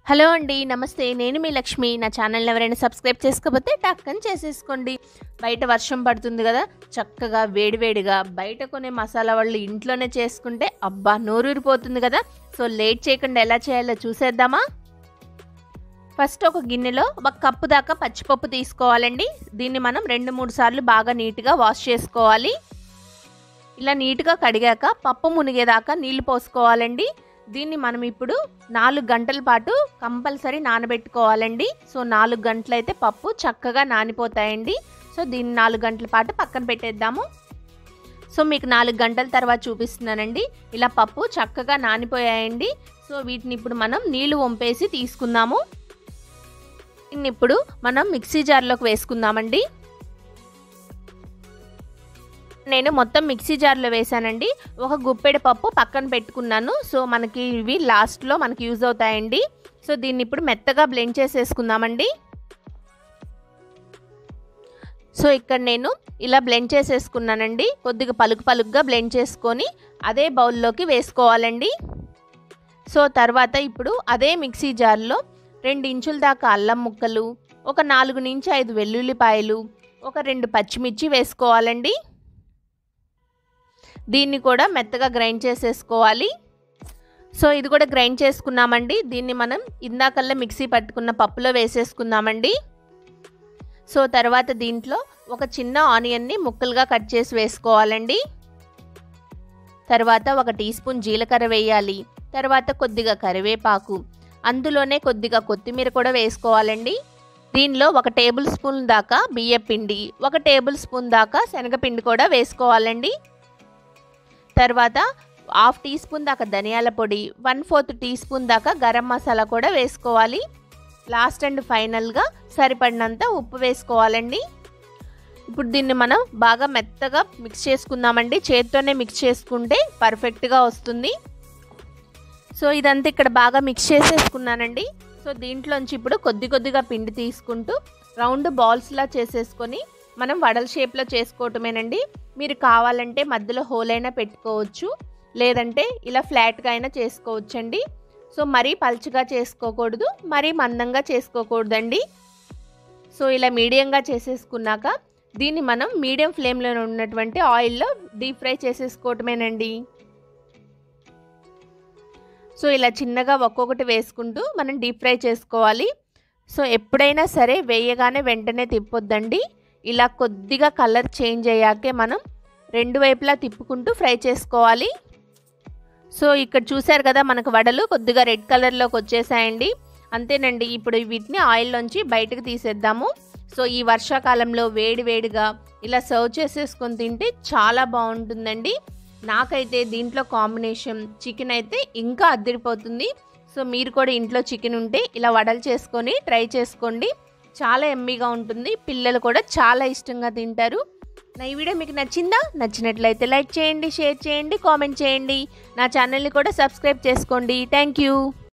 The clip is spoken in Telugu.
హలో అండి నమస్తే నేను మీ లక్ష్మి నా ఛానల్ని ఎవరైనా సబ్స్క్రైబ్ చేసుకోకపోతే టక్కని చేసేసుకోండి బయట వర్షం పడుతుంది కదా చక్కగా వేడివేడిగా బయట కొనే మసాలా వాళ్ళు ఇంట్లోనే చేసుకుంటే అబ్బా నోరూరిపోతుంది కదా సో లేట్ చేయకుండా ఎలా చేయాలో చూసేద్దామా ఫస్ట్ ఒక గిన్నెలో ఒక కప్పు దాకా పచ్చిపప్పు తీసుకోవాలండి దీన్ని మనం రెండు మూడు సార్లు బాగా నీట్గా వాష్ చేసుకోవాలి ఇలా నీట్గా కడిగాక పప్పు మునిగేదాకా నీళ్లు పోసుకోవాలండి దీన్ని మనం ఇప్పుడు నాలుగు గంటల పాటు కంపల్సరీ నానబెట్టుకోవాలండి సో నాలుగు గంటలైతే పప్పు చక్కగా నానిపోతాయండి సో దీన్ని నాలుగు గంటల పాటు పక్కన పెట్టేద్దాము సో మీకు నాలుగు గంటల తర్వాత చూపిస్తున్నానండి ఇలా పప్పు చక్కగా నానిపోయాయండి సో వీటిని ఇప్పుడు మనం నీళ్లు వంపేసి తీసుకుందాము దీన్ని ఇప్పుడు మనం మిక్సీ జార్లోకి వేసుకుందామండి నేను మొత్తం మిక్సీ జార్లో వేసానండి ఒక గుప్పెడు పప్పు పక్కన పెట్టుకున్నాను సో మనకి ఇవి లాస్ట్లో మనకి యూజ్ అవుతాయండి సో దీన్ని ఇప్పుడు మెత్తగా బ్లెండ్ చేసేసుకుందామండి సో ఇక్కడ నేను ఇలా బ్లెండ్ చేసేసుకున్నానండి కొద్దిగా పలుకు పలుకుగా బ్లెండ్ చేసుకొని అదే బౌల్లోకి వేసుకోవాలండి సో తర్వాత ఇప్పుడు అదే మిక్సీ జార్లో రెండు ఇంచుల దాకా అల్లం ముక్కలు ఒక నాలుగు నుంచి ఐదు వెల్లుల్లిపాయలు ఒక రెండు పచ్చిమిర్చి వేసుకోవాలండి దీన్ని కూడా మెత్తగా గ్రైండ్ చేసేసుకోవాలి సో ఇది కూడా గ్రైండ్ చేసుకున్నామండి దీన్ని మనం ఇందాకల్లా మిక్సీ పట్టుకున్న పప్పులో వేసేసుకుందామండి సో తర్వాత దీంట్లో ఒక చిన్న ఆనియన్ని ముక్కలుగా కట్ చేసి వేసుకోవాలండి తర్వాత ఒక టీ స్పూన్ జీలకర్ర వేయాలి తర్వాత కొద్దిగా కరివేపాకు అందులోనే కొద్దిగా కొత్తిమీర కూడా వేసుకోవాలండి దీనిలో ఒక టేబుల్ స్పూన్ దాకా బియ్యపిండి ఒక టేబుల్ స్పూన్ దాకా శనగపిండి కూడా వేసుకోవాలండి తర్వాత హాఫ్ టీ స్పూన్ దాకా ధనియాల పొడి వన్ ఫోర్త్ టీ స్పూన్ దాకా గరం మసాలా కూడా వేసుకోవాలి లాస్ట్ అండ్ ఫైనల్గా సరిపడినంత ఉప్పు వేసుకోవాలండి ఇప్పుడు దీన్ని మనం బాగా మెత్తగా మిక్స్ చేసుకుందామండి చేత్తోనే మిక్స్ చేసుకుంటే పర్ఫెక్ట్గా వస్తుంది సో ఇదంతా ఇక్కడ బాగా మిక్స్ చేసేసుకున్నానండి సో దీంట్లోంచి ఇప్పుడు కొద్ది కొద్దిగా పిండి తీసుకుంటూ రౌండ్ బాల్స్లా చేసేసుకొని మనం వడల షేప్లో చేసుకోవటమేనండి మీరు కావాలంటే మధ్యలో హోల్ అయినా పెట్టుకోవచ్చు లేదంటే ఇలా ఫ్లాట్గా అయినా చేసుకోవచ్చండి సో మరీ పల్చగా చేసుకోకూడదు మరీ మందంగా చేసుకోకూడదండి సో ఇలా మీడియంగా చేసేసుకున్నాక దీన్ని మనం మీడియం ఫ్లేమ్లో ఉన్నటువంటి ఆయిల్లో డీప్ ఫ్రై చేసేసుకోవటమేనండి సో ఇలా చిన్నగా ఒక్కొక్కటి వేసుకుంటూ మనం డీప్ ఫ్రై చేసుకోవాలి సో ఎప్పుడైనా సరే వేయగానే వెంటనే తిప్పొద్దండి ఇలా కొద్దిగా కలర్ చేంజ్ అయ్యాకే మనం రెండు వైపులా తిప్పుకుంటూ ఫ్రై చేసుకోవాలి సో ఇక్కడ చూసారు కదా మనకు వడలు కొద్దిగా రెడ్ కలర్లోకి వచ్చేసాయండి అంతేనండి ఇప్పుడు వీటిని ఆయిల్లోంచి బయటకు తీసేద్దాము సో ఈ వర్షాకాలంలో వేడి వేడిగా ఇలా సర్వ్ చేసేసుకొని తింటే చాలా బాగుంటుందండి నాకైతే దీంట్లో కాంబినేషన్ చికెన్ అయితే ఇంకా అద్దరిపోతుంది సో మీరు కూడా ఇంట్లో చికెన్ ఉంటే ఇలా వడలు చేసుకొని ట్రై చేసుకోండి చాలా ఎమ్మీగా ఉంటుంది పిల్లలు కూడా చాలా ఇష్టంగా తింటారు నా ఈ వీడియో మీకు నచ్చిందా నచ్చినట్లయితే లైక్ చేయండి షేర్ చేయండి కామెంట్ చేయండి నా ఛానల్ని కూడా సబ్స్క్రైబ్ చేసుకోండి థ్యాంక్ యూ